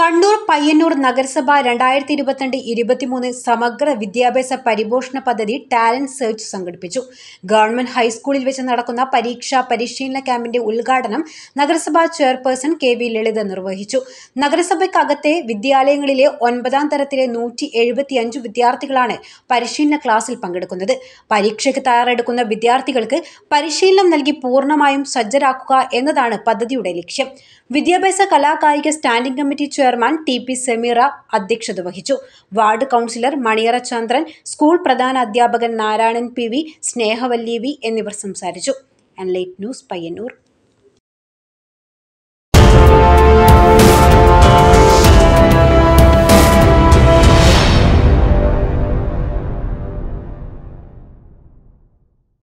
കണ്ണൂർ പയ്യന്നൂർ നഗരസഭ രണ്ടായിരത്തി ഇരുപത്തിരണ്ട് ഇരുപത്തിമൂന്ന് സമഗ്ര വിദ്യാഭ്യാസ പരിപോഷണ പദ്ധതി ടാലന്റ് സെർച്ച് സംഘടിപ്പിച്ചു ഗവൺമെന്റ് ഹൈസ്കൂളിൽ വെച്ച് നടക്കുന്ന പരീക്ഷാ പരിശീലന ക്യാമ്പിന്റെ ഉദ്ഘാടനം നഗരസഭാ ചെയർപേഴ്സൺ കെ വി ലളിത നിർവഹിച്ചു നഗരസഭയ്ക്കകത്തെ വിദ്യാലയങ്ങളിലെ ഒൻപതാം തരത്തിലെ നൂറ്റി എഴുപത്തിയഞ്ച് വിദ്യാർത്ഥികളാണ് പരിശീലന ക്ലാസ്സിൽ പങ്കെടുക്കുന്നത് പരീക്ഷയ്ക്ക് തയ്യാറെടുക്കുന്ന വിദ്യാർത്ഥികൾക്ക് പരിശീലനം നൽകി പൂർണ്ണമായും സജ്ജരാക്കുക എന്നതാണ് പദ്ധതിയുടെ ലക്ഷ്യം വിദ്യാഭ്യാസ കലാകായിക standing committee chairman T P Sameera അധ്യക്ഷത വഹിച്ചു ward councillor Maniyara Chandran school പ്രധാന അധ്യാപകൻ Narayanan P V Snehavalli V എന്നിവർ സംസാരിച്ചു ആൻഡ് ലേറ്റ് ന്യൂസ് പയ്യന്നൂർ